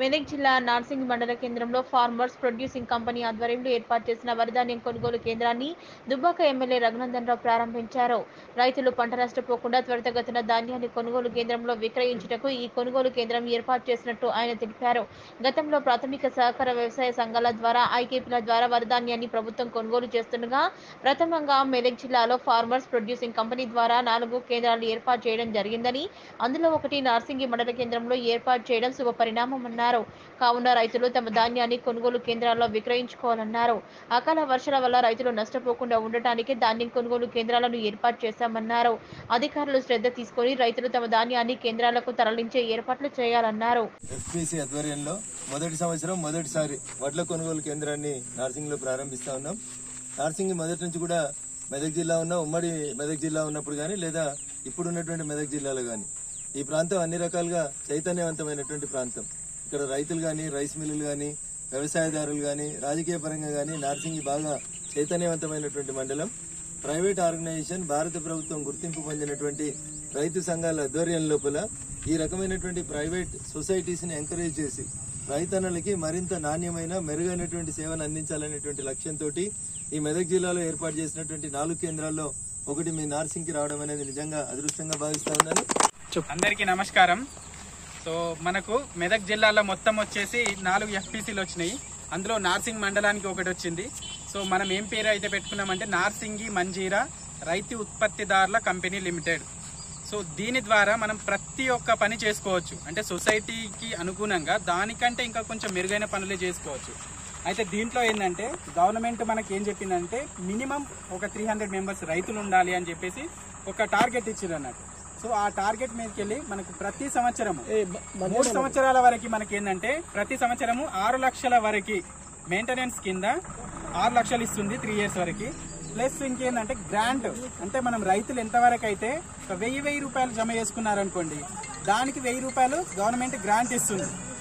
మెదక్ జిల్లా నార్సింగ్ మండల కేంద్రంలో ఫార్మర్స్ ప్రొడ్యూసింగ్ కంపెనీ ఆధ్వర్యంలో ఏర్పాటు చేసిన వరిధాన్యం కొనుగోలు కేంద్రాన్ని దుబ్బాక ఎమ్మెల్యే రఘునందన్ రావు ప్రారంభించారు రైతులు పంట నష్టపోకుండా త్వరితగతిన ధాన్యాన్ని కొనుగోలు కేంద్రంలో విక్రయించుటకు ఈ కొనుగోలు కేంద్రం ఏర్పాటు చేసినట్టు ఆయన తెలిపారు గతంలో ప్రాథమిక సహకార వ్యవసాయ సంఘాల ద్వారా ఐకేపీల ద్వారా వరిధాన్యాన్ని ప్రభుత్వం కొనుగోలు చేస్తుండగా ప్రథమంగా మెదక్ జిల్లాలో ఫార్మర్స్ ప్రొడ్యూసింగ్ కంపెనీ ద్వారా నాలుగు కేంద్రాలు ఏర్పాటు చేయడం జరిగిందని అందులో ఒకటి నార్సింగి మండల కేంద్రంలో ఏర్పాటు చేయడం శుభ పరిణామమన్నారు కావున రైతులు తమ ధాన్యాన్ని కొనుగోలు కేంద్రాల్లో విక్రయించుకోవాలన్నారు అకాల వర్షాల వల్ల రైతులు నష్టపోకుండా ఉండటానికి ధాన్యం కొనుగోలు కేంద్రాలను ఏర్పాటు చేశామన్నారు అధికారులు శ్రద్ధ తీసుకొని రైతులు తమ ధాన్యాన్ని కేంద్రాలకు తరలించే ఏర్పాట్లు చేయాలన్నారు ఎఫ్పిసి ఆధ్వర్యంలో మొదటి సంవత్సరం మొదటిసారి వడ్ల కొనుగోలు కేంద్రాన్ని నార్సింగ్ లో ప్రారంభిస్తా ఉన్నాం నార్సింగ్ మొదటి నుంచి కూడా మెదక్ జిల్లా ఉన్న ఉమ్మడి మెదక్ జిల్లా ఉన్నప్పుడు కానీ లేదా ఇప్పుడు ఉన్నటువంటి మెదక్ జిల్లాలో కానీ ఈ ప్రాంతం అన్ని రకాలుగా చైతన్యవంతమైనటువంటి ప్రాంతం ఇక్కడ రైతులు కానీ రైస్ మిల్లులు కానీ వ్యవసాయదారులు కానీ రాజకీయ పరంగా కానీ నార్సింగి బాగా చైతన్యవంతమైనటువంటి మండలం ప్రైవేట్ ఆర్గనైజేషన్ భారత ప్రభుత్వం గుర్తింపు పొందినటువంటి రైతు సంఘాల ఆధ్వర్యం లోపల ఈ రకమైనటువంటి ప్రైవేట్ సొసైటీస్ ని ఎంకరేజ్ చేసి రైతన్నలకి మరింత నాణ్యమైన మెరుగైనటువంటి సేవలు అందించాలనేటువంటి లక్ష్యంతో ఈ మెదక్ జిల్లాలో ఏర్పాటు చేసినటువంటి నాలుగు కేంద్రాల్లో ఒకటి మీ నార్సింగ్ కి రావడం అనేది నిజంగా అదృష్టంగా భావిస్తా ఉన్నాను అందరికీ నమస్కారం సో మనకు మెదక్ జిల్లాలో మొత్తం వచ్చేసి నాలుగు ఎఫ్పీసీలు వచ్చినాయి అందులో నార్సింగ్ మండలానికి ఒకటి వచ్చింది సో మనం ఏం పేరు అయితే పెట్టుకున్నామంటే నార్సింగి మంజీరా రైతు ఉత్పత్తిదారుల కంపెనీ లిమిటెడ్ సో దీని ద్వారా మనం ప్రతి ఒక్క పని చేసుకోవచ్చు అంటే సొసైటీకి అనుగుణంగా దానికంటే ఇంకా కొంచెం మెరుగైన పనులే చేసుకోవచ్చు అయితే దీంట్లో ఏంటంటే గవర్నమెంట్ మనకి ఏం చెప్పిందంటే మినిమం ఒక త్రీ హండ్రెడ్ మెంబర్స్ రైతులు ఉండాలి అని చెప్పేసి ఒక టార్గెట్ ఇచ్చింది అన్నట్టు సో ఆ టార్గెట్ మీదకి వెళ్ళి మనకు ప్రతి సంవత్సరము మూడు సంవత్సరాల వరకు మనకి ఏంటంటే ప్రతి సంవత్సరము ఆరు లక్షల వరకు మెయింటెనెన్స్ కింద ఆరు లక్షలు ఇస్తుంది త్రీ ఇయర్స్ వరకు ప్లస్ ఇంకేందంటే గ్రాంట్ అంటే మనం రైతులు ఎంతవరకు అయితే ఒక వెయ్యి వెయ్యి రూపాయలు జమ చేసుకున్నారనుకోండి దానికి వెయ్యి రూపాయలు గవర్నమెంట్ గ్రాంట్ ఇస్తుంది